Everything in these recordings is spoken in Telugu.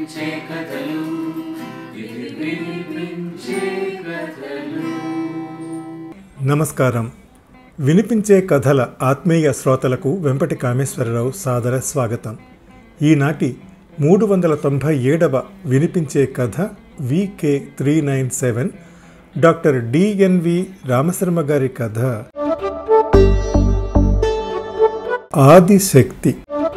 వినిపించే కథలు ఇవి వినిపించే కథలు నమస్కారం వినిపించే కథల ఆత్మీయ శ్రోతలకు వెంపటి కామేశ్వరరావు సాదర స్వాగతం ఈనాటి మూడు వందల తొంభై ఏడవ వినిపించే కథ VK three nine seven doctor DNV Ramasharma గారి కథ ఆదిశక్తి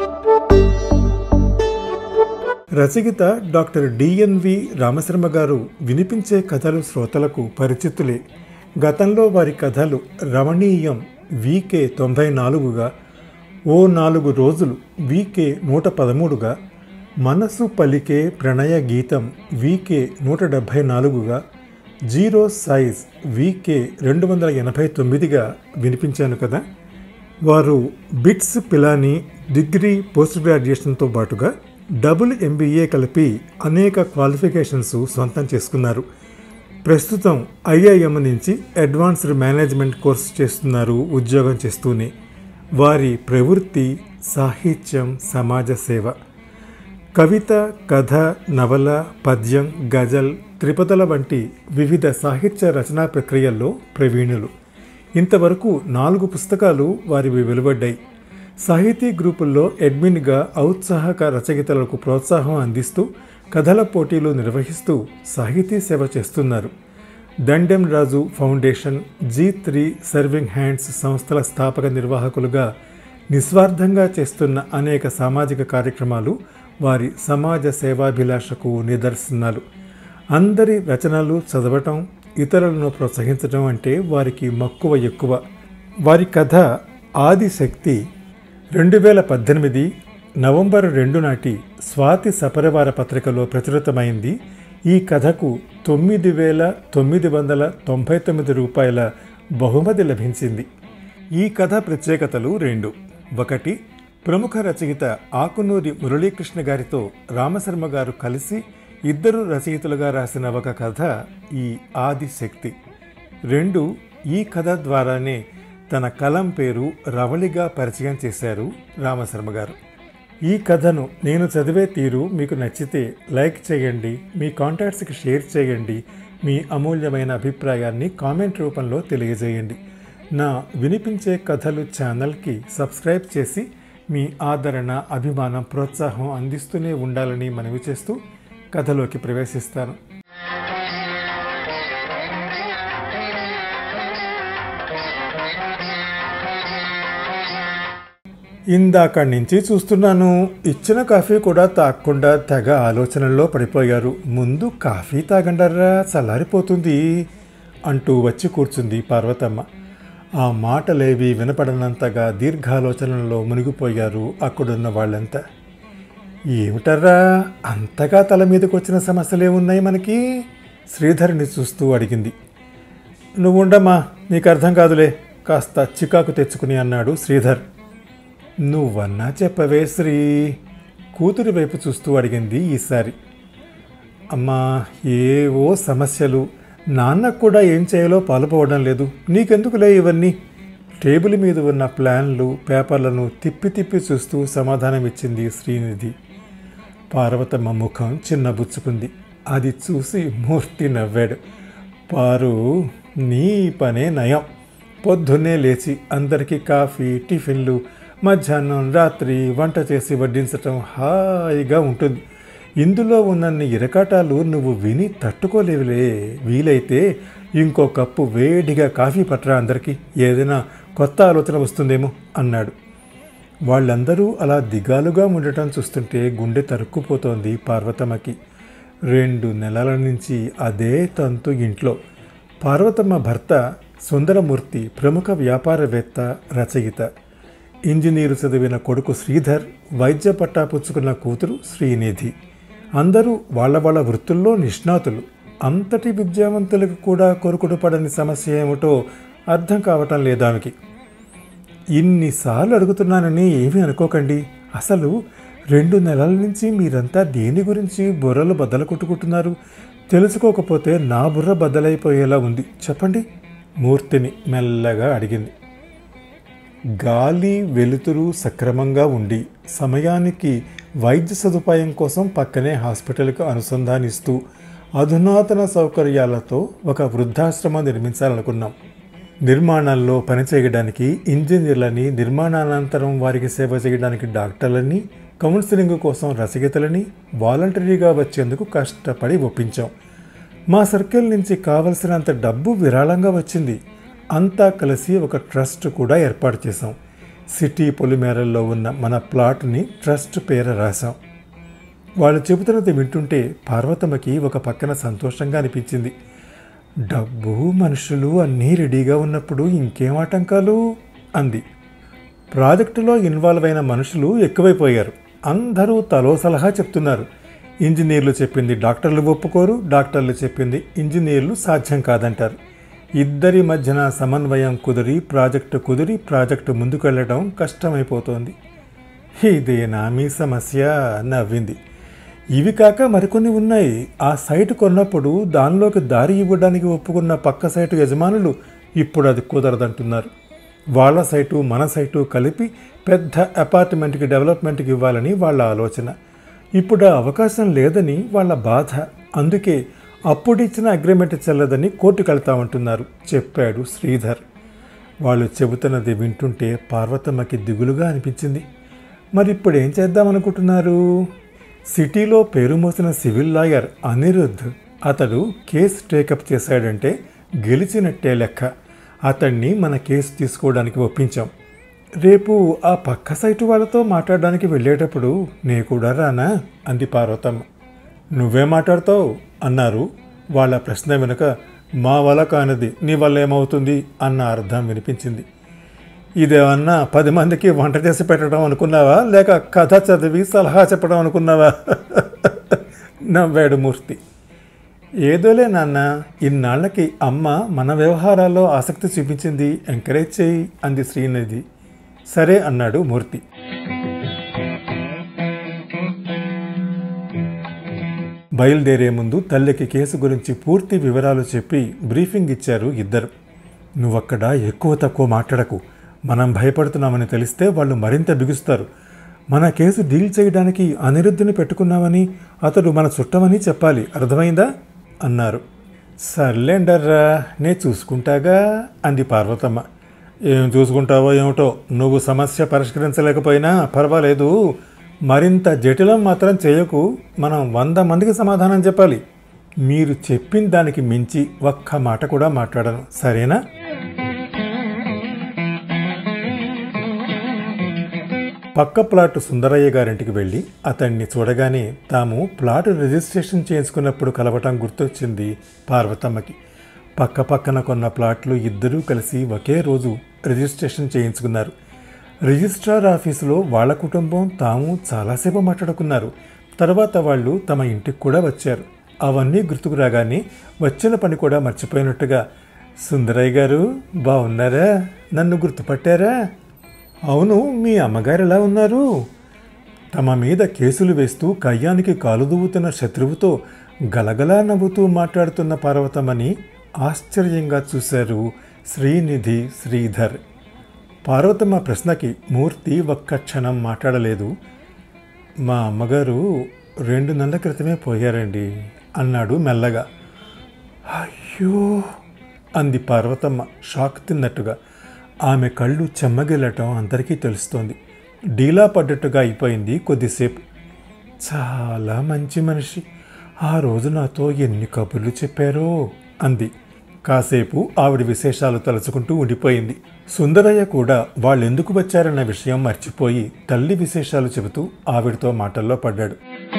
రచయిత డాక్టర్ డిఎన్వి రామశర్మ గారు వినిపించే కథలు శ్రోతలకు పరిచితులే గతంలో వారి కథలు రమణీయం వీకే తొంభై నాలుగుగా ఓ నాలుగు రోజులు వీకే నూట పదమూడుగా మనసు పలికే ప్రణయ గీతం వీకే నూట డెబ్భై నాలుగుగా జీరో సైజ్ వీకే రెండు వందల ఎనభై తొమ్మిదిగా వినిపించాను కదా వారు బిట్స్ పిలాని డిగ్రీ పోస్ట్ గ్రాడ్యుయేషన్తో పాటుగా డబుల్ ఎంబీఏ కలిపి అనేక క్వాలిఫికేషన్స్ సొంతం చేసుకున్నారు ప్రస్తుతం ఐఐఎం నుంచి అడ్వాన్స్డ్ మేనేజ్మెంట్ కోర్సు చేస్తున్నారు ఉద్యోగం చేస్తూనే వారి ప్రవృత్తి సాహిత్యం సమాజ సేవ కవిత కథ నవల పద్యం గజల్ త్రిపదల వంటి వివిధ సాహిత్య రచనా ప్రక్రియల్లో ప్రవీణులు ఇంతవరకు నాలుగు పుస్తకాలు వారివి వెలువడ్డాయి సాహితీ గ్రూపుల్లో అడ్మిన్గా ఔత్సాహక రచయితలకు ప్రోత్సాహం అందిస్తూ కథల పోటీలు నిర్వహిస్తూ సాహితీ సేవ చేస్తున్నారు Dandem Raju foundation G three serving hands సంస్థల స్థాపక నిర్వాహకులుగా నిస్వార్థంగా చేస్తున్న అనేక సామాజిక కార్యక్రమాలు వారి సమాజ సేవాభిలాషకు నిదర్శనాలు అందరి రచనలు చదవటం ఇతరులను ప్రోత్సహించడం అంటే వారికి మక్కువ ఎక్కువ వారి కథ ఆదిశక్తి రెండు వేల పద్దెనిమిది నవంబర్ రెండు నాటి స్వాతి సపరివార పత్రికలో ప్రచురితమైంది ఈ కథకు తొమ్మిది వేల తొమ్మిది వందల తొంభై తొమ్మిది రూపాయల బహుమతి లభించింది ఈ కథ ప్రత్యేకతలు రెండు ఒకటి ప్రముఖ రచయిత ఆకునూరి మురళీకృష్ణ గారితో రామశర్మ గారు కలిసి ఇద్దరు రచయితలుగా రాసిన ఒక కథ ఈ ఆదిశక్తి రెండు ఈ కథ ద్వారానే తన కలం పేరు రవళిగా పరిచయం చేశారు రామశర్మ గారు ఈ కథను నేను చదివే తీరు మీకు నచ్చితే లైక్ చేయండి మీ కాంటాక్ట్స్కి షేర్ చేయండి మీ అమూల్యమైన అభిప్రాయాన్ని కామెంట్ రూపంలో తెలియజేయండి నా వినిపించే కథలు ఛానల్కి సబ్స్క్రైబ్ చేసి మీ ఆదరణ అభిమానం ప్రోత్సాహం అందిస్తూనే ఉండాలని మనవి చేస్తూ కథలోకి ప్రవేశిస్తాను ఇందాక నుంచి చూస్తున్నాను ఇచ్చిన కాఫీ కూడా తాగకుండా తెగ ఆలోచనల్లో పడిపోయారు ముందు కాఫీ తాగండర్రా చల్లారిపోతుంది అంటూ వచ్చి కూర్చుంది పార్వతమ్మ ఆ మాటలేవి వినపడనంతగా దీర్ఘాలోచనలో మునిగిపోయారు అక్కడున్న వాళ్ళంతా ఏమిటర్రా అంతగా తల మీదకి వచ్చిన సమస్యలే ఉన్నాయి మనకి శ్రీధర్ని చూస్తూ అడిగింది నువ్వుండమ్మా నీకు అర్థం కాదులే కాస్త చికాకు తెచ్చుకుని అన్నాడు శ్రీధర్ నువ్వన్నా చెప్పవే శ్రీ కూతురి వైపు చూస్తూ అడిగింది ఈసారి అమ్మా ఏవో సమస్యలు నాన్నకు కూడా ఏం చేయాలో పాలుపోవడం లేదు నీకెందుకులే ఇవన్నీ టేబుల్ మీద ఉన్న ప్లాన్లు పేపర్లను తిప్పి తిప్పి చూస్తూ సమాధానం ఇచ్చింది శ్రీనిధి పార్వతమ్మ ముఖం చిన్నబుచ్చుకుంది అది చూసి మూర్తి నవ్వాడు పారు నీ పనే నయం పొద్దున్నే లేచి అందరికీ కాఫీ టిఫిన్లు మధ్యాహ్నం రాత్రి వంట చేసి వడ్డించటం హాయిగా ఉంటుంది ఇందులో ఉన్నన్ని ఇరకాటాలు నువ్వు విని తట్టుకోలేవులే వీలైతే ఇంకో కప్పు వేడిగా కాఫీ పట్టరా అందరికీ ఏదైనా కొత్త ఆలోచన వస్తుందేమో అన్నాడు వాళ్ళందరూ అలా దిగాలుగా ఉండటం చూస్తుంటే గుండె తరుక్కుపోతోంది పార్వతమ్మకి రెండు నెలల నుంచి అదే తంతు ఇంట్లో పార్వతమ్మ భర్త సుందరమూర్తి ప్రముఖ వ్యాపారవేత్త రచయిత ఇంజనీరు చదివిన కొడుకు శ్రీధర్ వైద్య పట్టా పుచ్చుకున్న కూతురు శ్రీనిధి అందరూ వాళ్ళ వాళ్ళ వృత్తుల్లో నిష్ణాతులు అంతటి విద్యావంతులకు కూడా కొరుకుడు పడని సమస్య ఏమిటో అర్థం కావటం లేదానికి ఇన్నిసార్లు అడుగుతున్నానని ఏమీ అనుకోకండి అసలు రెండు నెలల నుంచి మీరంతా దేని గురించి బుర్రలు బద్దలు కొట్టుకుంటున్నారు తెలుసుకోకపోతే నా బుర్ర బద్దలైపోయేలా ఉంది చెప్పండి మూర్తిని మెల్లగా అడిగింది గాలి వెలుతురు సక్రమంగా ఉండి సమయానికి వైద్య సదుపాయం కోసం పక్కనే హాస్పిటల్కు అనుసంధానిస్తూ అధునాతన సౌకర్యాలతో ఒక వృద్ధాశ్రమం నిర్మించాలనుకున్నాం నిర్మాణాల్లో పనిచేయడానికి ఇంజనీర్లని నిర్మాణానంతరం వారికి సేవ చేయడానికి డాక్టర్లని కౌన్సిలింగ్ కోసం రచయితలని వాలంటరీగా వచ్చేందుకు కష్టపడి ఒప్పించాం మా సర్కిల్ నుంచి కావలసినంత డబ్బు విరాళంగా వచ్చింది అంతా కలిసి ఒక ట్రస్ట్ కూడా ఏర్పాటు చేశాం సిటీ పొలిమేరల్లో ఉన్న మన ప్లాట్ని ట్రస్ట్ పేర రాశాం వాళ్ళు చెబుతున్నది వింటుంటే పార్వతమ్మకి ఒక పక్కన సంతోషంగా అనిపించింది డబ్బు మనుషులు అన్నీ రెడీగా ఉన్నప్పుడు ఇంకేం ఆటంకాలు అంది ప్రాజెక్టులో ఇన్వాల్వ్ అయిన మనుషులు ఎక్కువైపోయారు అందరూ తలో సలహా చెప్తున్నారు ఇంజనీర్లు చెప్పింది డాక్టర్లు ఒప్పుకోరు డాక్టర్లు చెప్పింది ఇంజనీర్లు సాధ్యం కాదంటారు ఇద్దరి మధ్యన సమన్వయం కుదిరి ప్రాజెక్టు కుదిరి ప్రాజెక్టు ముందుకెళ్ళడం కష్టమైపోతోంది ఇదేనా మీ సమస్య నవ్వింది ఇవి కాక మరికొన్ని ఉన్నాయి ఆ సైట్ కొన్నప్పుడు దానిలోకి దారి ఇవ్వడానికి ఒప్పుకున్న పక్క సైటు యజమానులు ఇప్పుడు అది కుదరదంటున్నారు వాళ్ళ సైటు మన సైటు కలిపి పెద్ద అపార్ట్మెంట్కి డెవలప్మెంట్కి ఇవ్వాలని వాళ్ళ ఆలోచన ఇప్పుడు ఆ అవకాశం లేదని వాళ్ళ బాధ అందుకే అప్పుడిచ్చిన అగ్రిమెంట్ చెల్లదని కోర్టుకు వెళ్తామంటున్నారు చెప్పాడు శ్రీధర్ వాళ్ళు చెబుతున్నది వింటుంటే పార్వతమ్మకి దిగులుగా అనిపించింది మరి ఇప్పుడు ఏం చేద్దామనుకుంటున్నారు సిటీలో పేరు మోసిన సివిల్ లాయర్ అనిరుద్ధ్ అతడు కేసు టేకప్ చేశాడంటే గెలిచినట్టే లెక్క అతన్ని మన కేసు తీసుకోవడానికి ఒప్పించాం రేపు ఆ పక్క సైటు వాళ్ళతో మాట్లాడడానికి వెళ్ళేటప్పుడు నే కూడా రానా అంది పార్వతమ్మ నువ్వే మాట్లాడతావు అన్నారు వాళ్ళ ప్రశ్న వెనుక మా వల్ల కానిది నీ వల్ల ఏమవుతుంది అన్న అర్థం వినిపించింది ఇదేమన్నా పది మందికి వంట చేసి పెట్టడం అనుకున్నావా లేక కథ చదివి సలహా చెప్పడం అనుకున్నావా నవ్వాడు మూర్తి ఏదోలే నాన్న ఇన్నాళ్ళకి అమ్మ మన వ్యవహారాల్లో ఆసక్తి చూపించింది ఎంకరేజ్ చేయి అంది శ్రీనిధి సరే అన్నాడు మూర్తి బయలుదేరే ముందు తల్లికి కేసు గురించి పూర్తి వివరాలు చెప్పి బ్రీఫింగ్ ఇచ్చారు ఇద్దరు నువ్వక్కడ ఎక్కువ తక్కువ మాట్లాడకు మనం భయపడుతున్నామని తెలిస్తే వాళ్ళు మరింత బిగుస్తారు మన కేసు డీల్ చేయడానికి అనిరుద్ధుని పెట్టుకున్నామని అతడు మన చుట్టమని చెప్పాలి అర్థమైందా అన్నారు సర్లేండర్రా నే చూసుకుంటాగా అంది పార్వతమ్మ ఏం చూసుకుంటావో ఏమిటో నువ్వు సమస్య పరిష్కరించలేకపోయినా పర్వాలేదు మరింత జటిలం మాత్రం చేయకు మనం వంద మందికి సమాధానం చెప్పాలి మీరు చెప్పిన దానికి మించి ఒక్క మాట కూడా మాట్లాడను సరేనా పక్క ప్లాట్ సుందరయ్య గారింటికి వెళ్ళి అతన్ని చూడగానే తాము ప్లాట్ రిజిస్ట్రేషన్ చేసుకున్నప్పుడు కలవటం గుర్తొచ్చింది పార్వతమ్మకి పక్క పక్కన కొన్న ప్లాట్లు ఇద్దరూ కలిసి ఒకే రోజు రిజిస్ట్రేషన్ చేయించుకున్నారు రిజిస్ట్రార్ ఆఫీసులో వాళ్ళ కుటుంబం తాము చాలాసేపు మాట్లాడుకున్నారు తర్వాత వాళ్ళు తమ ఇంటికి కూడా వచ్చారు అవన్నీ గుర్తుకు రాగానే వచ్చిన పని కూడా మర్చిపోయినట్టుగా సుందరయ్య గారు బాగున్నారా నన్ను గుర్తుపట్టారా అవును మీ అమ్మగారు ఎలా ఉన్నారు తమ మీద కేసులు వేస్తూ కయ్యానికి కాలు దువ్వుతున్న శత్రువుతో గలగలా నవ్వుతూ మాట్లాడుతున్న పార్వతమని ఆశ్చర్యంగా చూశారు శ్రీనిధి శ్రీధర్ పార్వతమ్మ ప్రశ్నకి మూర్తి ఒక్క క్షణం మాట్లాడలేదు మా అమ్మగారు రెండు నెలల క్రితమే పోయారండి అన్నాడు మెల్లగా అయ్యో అంది పార్వతమ్మ షాక్ తిన్నట్టుగా ఆమె కళ్ళు చెమ్మగిల్లటం అందరికీ తెలుస్తోంది డీలా పడ్డట్టుగా అయిపోయింది కొద్దిసేపు చాలా మంచి మనిషి ఆ రోజు నాతో ఎన్ని కబుర్లు చెప్పారో అంది కాసేపు ఆవిడ విశేషాలు తలుచుకుంటూ ఉండిపోయింది సుందరయ్య కూడా వాళ్ళెందుకు వచ్చారన్న విషయం మర్చిపోయి తల్లి విశేషాలు చెబుతూ ఆవిడతో మాటల్లో పడ్డాడు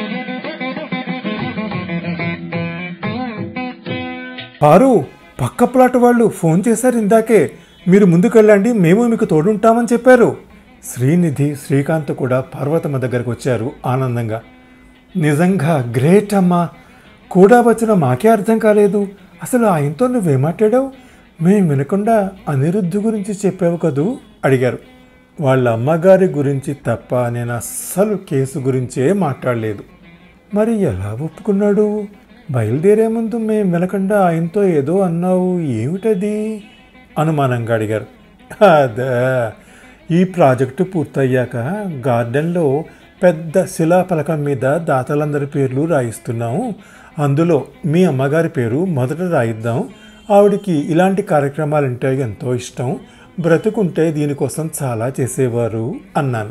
పారు పక్క ప్లాట్ వాళ్ళు ఫోన్ చేశారు ఇందాకే మీరు ముందుకెళ్ళండి మేము మీకు తోడుంటామని చెప్పారు శ్రీనిధి శ్రీకాంత్ కూడా పార్వతమ్మ దగ్గరకు వచ్చారు ఆనందంగా నిజంగా గ్రేట్ అమ్మా కూడా వచ్చిన మాకే అర్థం కాలేదు అసలు ఆయనతో నువ్వేం మాట్లాడావు మేం వినకుండా అనిరుద్ధు గురించి చెప్పావు కదూ అడిగారు వాళ్ళ అమ్మగారి గురించి తప్ప నేను అస్సలు కేసు గురించే మాట్లాడలేదు మరి ఎలా ఒప్పుకున్నాడు బయలుదేరే ముందు మేం వినకుండా ఆయనతో ఏదో అన్నావు ఏమిటది అనుమానంగా అడిగారు అదా ఈ ప్రాజెక్టు పూర్తయ్యాక గార్డెన్లో పెద్ద శిలాఫలకం మీద దాతలందరి పేర్లు రాయిస్తున్నాము అందులో మీ అమ్మగారి పేరు మొదట రాయిద్దాం ఆవిడికి ఇలాంటి కార్యక్రమాలంటే ఎంతో ఇష్టం బ్రతుకుంటే దీనికోసం చాలా చేసేవారు అన్నాను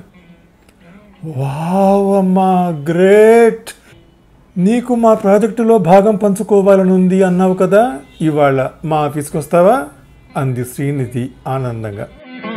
వావ్ అమ్మా గ్రేట్ నీకు మా ప్రాజెక్టులో భాగం పంచుకోవాలనుంది అన్నావు కదా ఇవాళ మా ఆఫీస్కి వస్తావా అంది శ్రీనిధి ఆనందంగా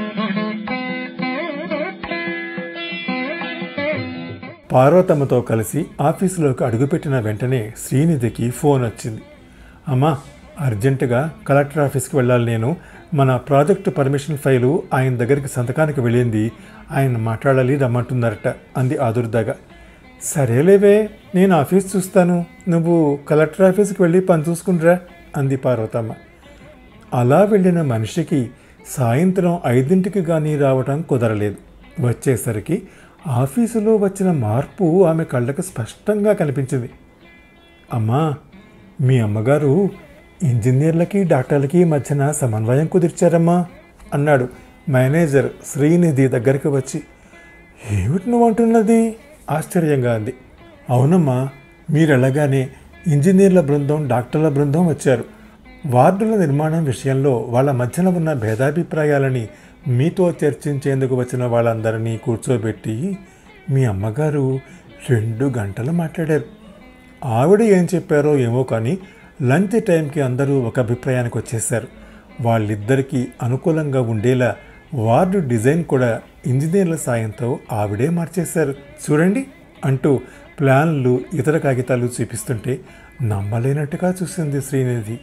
పార్వతమ్మతో కలిసి ఆఫీసులోకి అడుగుపెట్టిన వెంటనే శ్రీనిధికి ఫోన్ వచ్చింది అమ్మా అర్జెంటుగా కలెక్టర్ ఆఫీస్కి వెళ్ళాలి నేను మన ప్రాజెక్టు పర్మిషన్ ఫైలు ఆయన దగ్గరికి సంతకానికి వెళ్ళింది ఆయన మాట్లాడాలి రమ్మంటున్నారట అంది ఆదుర్దాగా సరేలేవే నేను ఆఫీస్ చూస్తాను నువ్వు కలెక్టర్ ఆఫీస్కి వెళ్ళి పని చూసుకుంట్రా అంది పార్వతమ్మ అలా వెళ్ళిన మనిషికి సాయంత్రం ఐదింటికి కానీ రావటం కుదరలేదు వచ్చేసరికి ఆఫీసులో వచ్చిన మార్పు ఆమె కళ్ళకు స్పష్టంగా కనిపించింది అమ్మా మీ అమ్మగారు ఇంజనీర్లకి డాక్టర్లకి మధ్యన సమన్వయం కుదిర్చారమ్మా అన్నాడు మేనేజర్ శ్రీనిధి దగ్గరికి వచ్చి ఏమిటి నువ్వు అంటున్నది ఆశ్చర్యంగా అంది అవునమ్మా మీరెళ్ళగానే ఇంజనీర్ల బృందం డాక్టర్ల బృందం వచ్చారు వార్డుల నిర్మాణం విషయంలో వాళ్ళ మధ్యన ఉన్న భేదాభిప్రాయాలని మీతో చర్చించేందుకు వచ్చిన వాళ్ళందరినీ కూర్చోబెట్టి మీ అమ్మగారు రెండు గంటలు మాట్లాడారు ఆవిడ ఏం చెప్పారో ఏమో కానీ లంచ్ టైంకి అందరూ ఒక అభిప్రాయానికి వచ్చేశారు వాళ్ళిద్దరికీ అనుకూలంగా ఉండేలా వార్డు డిజైన్ కూడా ఇంజనీర్ల సాయంతో ఆవిడే మార్చేశారు చూడండి అంటూ ప్లాన్లు ఇతర కాగితాలు చూపిస్తుంటే నమ్మలేనట్టుగా చూసింది శ్రీనిధి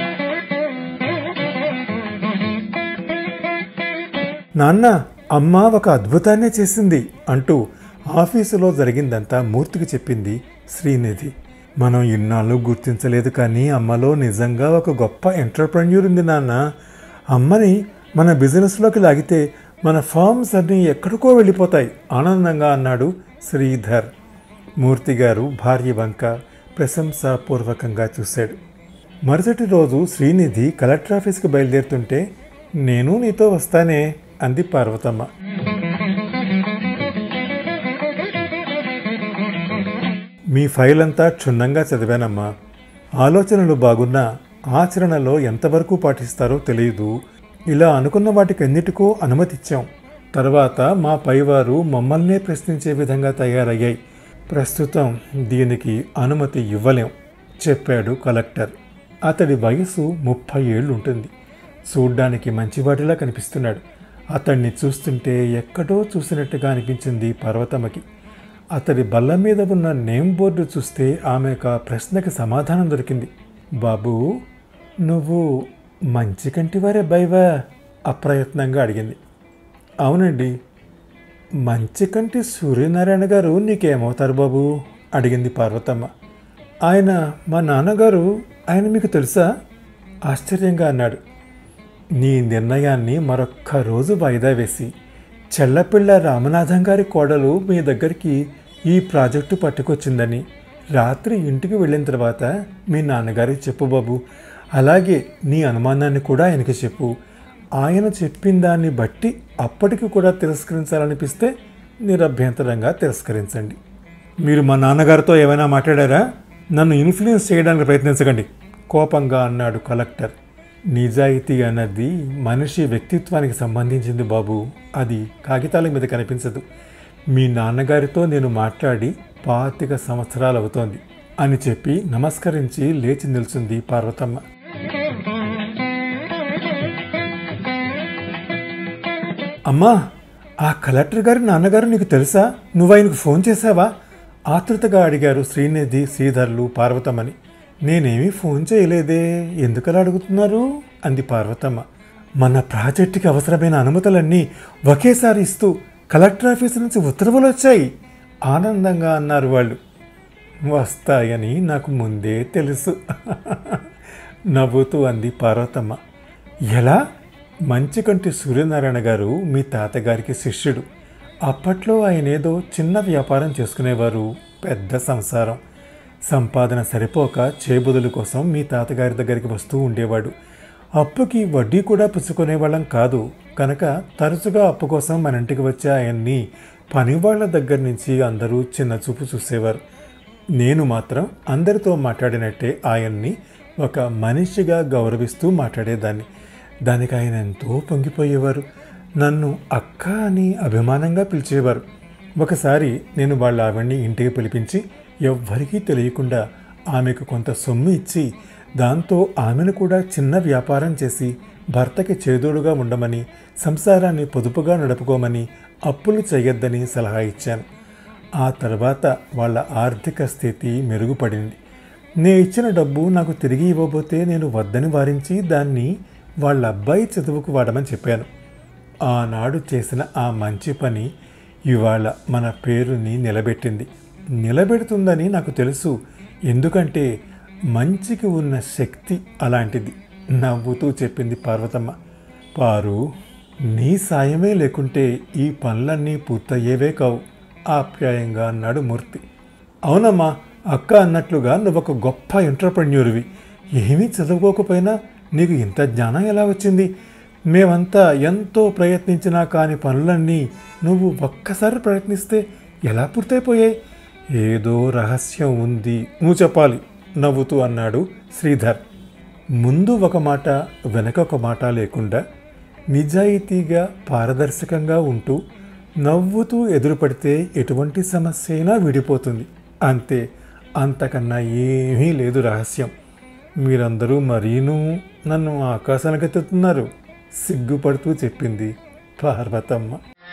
నాన్న అమ్మ ఒక అద్భుతాన్నే చేసింది అంటూ ఆఫీసులో జరిగిందంతా మూర్తికి చెప్పింది శ్రీనిధి మనం ఇన్నాళ్ళు గుర్తించలేదు కానీ అమ్మలో నిజంగా ఒక గొప్ప ఎంటర్ప్రెన్యూర్ ఉంది నాన్న అమ్మని మన బిజినెస్లోకి లాగితే మన ఫార్మ్స్ అన్నీ ఎక్కడికో వెళ్ళిపోతాయి ఆనందంగా అన్నాడు శ్రీధర్ మూర్తి గారు భార్య వంక ప్రశంసాపూర్వకంగా చూశాడు మరుసటి రోజు శ్రీనిధి కలెక్టర్ ఆఫీస్కి బయలుదేరుతుంటే నేను నీతో వస్తానే అంది పార్వతమ్మ మీ ఫైల్ అంతా క్షుణ్ణంగా చదివానమ్మా ఆలోచనలు బాగున్నా ఆచరణలో ఎంతవరకు పాటిస్తారో తెలియదు ఇలా అనుకున్న వాటికి ఎన్నిటికో అనుమతిచ్చాం తర్వాత మా పైవారు మమ్మల్నే ప్రశ్నించే విధంగా తయారయ్యాయి ప్రస్తుతం దీనికి అనుమతి ఇవ్వలేం చెప్పాడు కలెక్టర్ అతడి వయసు ముప్పై ఏళ్ళు ఉంటుంది చూడ్డానికి మంచివాడిలా కనిపిస్తున్నాడు అతన్ని చూస్తుంటే ఎక్కడో చూసినట్టుగా అనిపించింది పర్వతమ్మకి అతడి బల్ల మీద ఉన్న నేమ్ బోర్డు చూస్తే ఆమెకు ఆ ప్రశ్నకి సమాధానం దొరికింది బాబు నువ్వు మంచి కంటివారే బైవా అప్రయత్నంగా అడిగింది అవునండి మంచి కంటి సూర్యనారాయణ గారు నీకేమవుతారు బాబు అడిగింది పార్వతమ్మ ఆయన మా నాన్నగారు ఆయన మీకు తెలుసా ఆశ్చర్యంగా అన్నాడు నీ నిర్ణయాన్ని మరొక్క రోజు వాయిదా వేసి చెల్లపిల్ల రామనాథం గారి కోడలు మీ దగ్గరికి ఈ ప్రాజెక్టు పట్టుకొచ్చిందని రాత్రి ఇంటికి వెళ్ళిన తర్వాత మీ నాన్నగారికి చెప్పు బాబు అలాగే నీ అనుమానాన్ని కూడా ఆయనకి చెప్పు ఆయన చెప్పిన దాన్ని బట్టి అప్పటికి కూడా తిరస్కరించాలనిపిస్తే నిరభ్యంతరంగా తిరస్కరించండి మీరు మా నాన్నగారితో ఏమైనా మాట్లాడారా నన్ను ఇన్ఫ్లుయెన్స్ చేయడానికి ప్రయత్నించకండి కోపంగా అన్నాడు కలెక్టర్ నిజాయితీ అన్నది మనిషి వ్యక్తిత్వానికి సంబంధించింది బాబు అది కాగితాల మీద కనిపించదు మీ నాన్నగారితో నేను మాట్లాడి పాతిక సంవత్సరాలు అవుతోంది అని చెప్పి నమస్కరించి లేచి నిల్చుంది పార్వతమ్మ అమ్మా ఆ కలెక్టర్ గారి నాన్నగారు నీకు తెలుసా నువ్వు ఆయనకు ఫోన్ చేశావా ఆతృతగా అడిగారు శ్రీనిధి శ్రీధర్లు పార్వతమ్మని నేనేమీ ఫోన్ చేయలేదే ఎందుకలా అడుగుతున్నారు అంది పార్వతమ్మ మన ప్రాజెక్టుకి అవసరమైన అనుమతులన్నీ ఒకేసారి ఇస్తూ కలెక్టర్ ఆఫీస్ నుంచి ఉత్తర్వులు వచ్చాయి ఆనందంగా అన్నారు వాళ్ళు వస్తాయని నాకు ముందే తెలుసు నవ్వుతూ అంది పార్వతమ్మ ఎలా మంచికంటి సూర్యనారాయణ గారు మీ తాతగారికి శిష్యుడు అప్పట్లో ఆయన ఏదో చిన్న వ్యాపారం చేసుకునేవారు పెద్ద సంసారం సంపాదన సరిపోక చేబుదుల కోసం మీ తాతగారి దగ్గరికి వస్తూ ఉండేవాడు అప్పుకి వడ్డీ కూడా పుచ్చుకునేవాళ్ళం కాదు కనుక తరచుగా అప్పు కోసం మన ఇంటికి వచ్చే ఆయన్ని పనివాళ్ల దగ్గర నుంచి అందరూ చిన్న చూపు చూసేవారు నేను మాత్రం అందరితో మాట్లాడినట్టే ఆయన్ని ఒక మనిషిగా గౌరవిస్తూ మాట్లాడేదాన్ని దానికి ఆయన ఎంతో పొంగిపోయేవారు నన్ను అక్క అని అభిమానంగా పిలిచేవారు ఒకసారి నేను వాళ్ళ ఆవిడ్ని ఇంటికి పిలిపించి ఎవ్వరికీ తెలియకుండా ఆమెకు కొంత సొమ్ము ఇచ్చి దాంతో ఆమెను కూడా చిన్న వ్యాపారం చేసి భర్తకి చేదోడుగా ఉండమని సంసారాన్ని పొదుపుగా నడుపుకోమని అప్పులు చేయొద్దని సలహా ఇచ్చాను ఆ తర్వాత వాళ్ళ ఆర్థిక స్థితి మెరుగుపడింది నే ఇచ్చిన డబ్బు నాకు తిరిగి ఇవ్వబోతే నేను వద్దని వారించి దాన్ని వాళ్ళ అబ్బాయి చదువుకు వాడమని చెప్పాను ఆనాడు చేసిన ఆ మంచి పని ఇవాళ మన పేరుని నిలబెట్టింది నిలబెడుతుందని నాకు తెలుసు ఎందుకంటే మంచికి ఉన్న శక్తి అలాంటిది నవ్వుతూ చెప్పింది పార్వతమ్మ పారు నీ సాయమే లేకుంటే ఈ పనులన్నీ పూర్తయ్యేవే కావు ఆప్యాయంగా అన్నాడు మూర్తి అవునమ్మా అక్క అన్నట్లుగా నువ్వొక గొప్ప ఎంటర్ప్రెన్యూర్వి ఏమీ చదువుకోకపోయినా నీకు ఇంత జ్ఞానం ఎలా వచ్చింది మేమంతా ఎంతో ప్రయత్నించినా కాని పనులన్నీ నువ్వు ఒక్కసారి ప్రయత్నిస్తే ఎలా పూర్తయిపోయాయి ఏదో రహస్యం ఉంది నువ్వు చెప్పాలి నవ్వుతూ అన్నాడు శ్రీధర్ ముందు ఒక మాట వెనక ఒక మాట లేకుండా నిజాయితీగా పారదర్శకంగా ఉంటూ నవ్వుతూ ఎదురుపడితే ఎటువంటి సమస్య అయినా విడిపోతుంది అంతే అంతకన్నా ఏమీ లేదు రహస్యం మీరందరూ మరీనూ నన్ను ఆకాశానికి ఎత్తుతున్నారు సిగ్గుపడుతూ చెప్పింది పార్వతమ్మ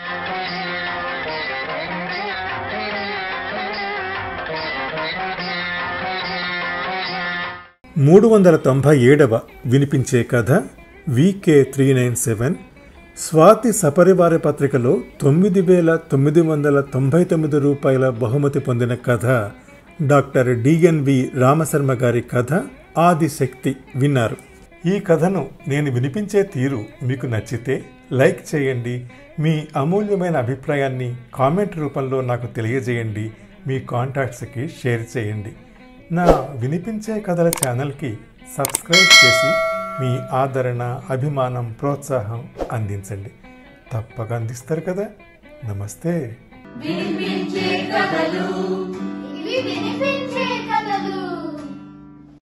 మూడు వందల తొంభై ఏడవ వినిపించే కథ VK three nine seven Swathi సపరివార పత్రికలో తొమ్మిది వేల తొమ్మిది వందల తొంభై తొమ్మిది రూపాయల బహుమతి పొందిన కథ డాక్టర్ డిఎన్వి రామశర్మ గారి కథ ఆదిశక్తి విన్నారు ఈ కథను నేను వినిపించే తీరు మీకు నచ్చితే లైక్ చేయండి మీ అమూల్యమైన అభిప్రాయాన్ని కామెంట్ రూపంలో నాకు తెలియజేయండి మీ కాంటాక్ట్స్కి షేర్ చేయండి నా వినిపించే కథల ఛానల్కి సబ్స్క్రైబ్ చేసి మీ ఆదరణ అభిమానం ప్రోత్సాహం అందించండి తప్పక అందిస్తారు కదా నమస్తే వినిపించే కథలు ఇవి వినిపించే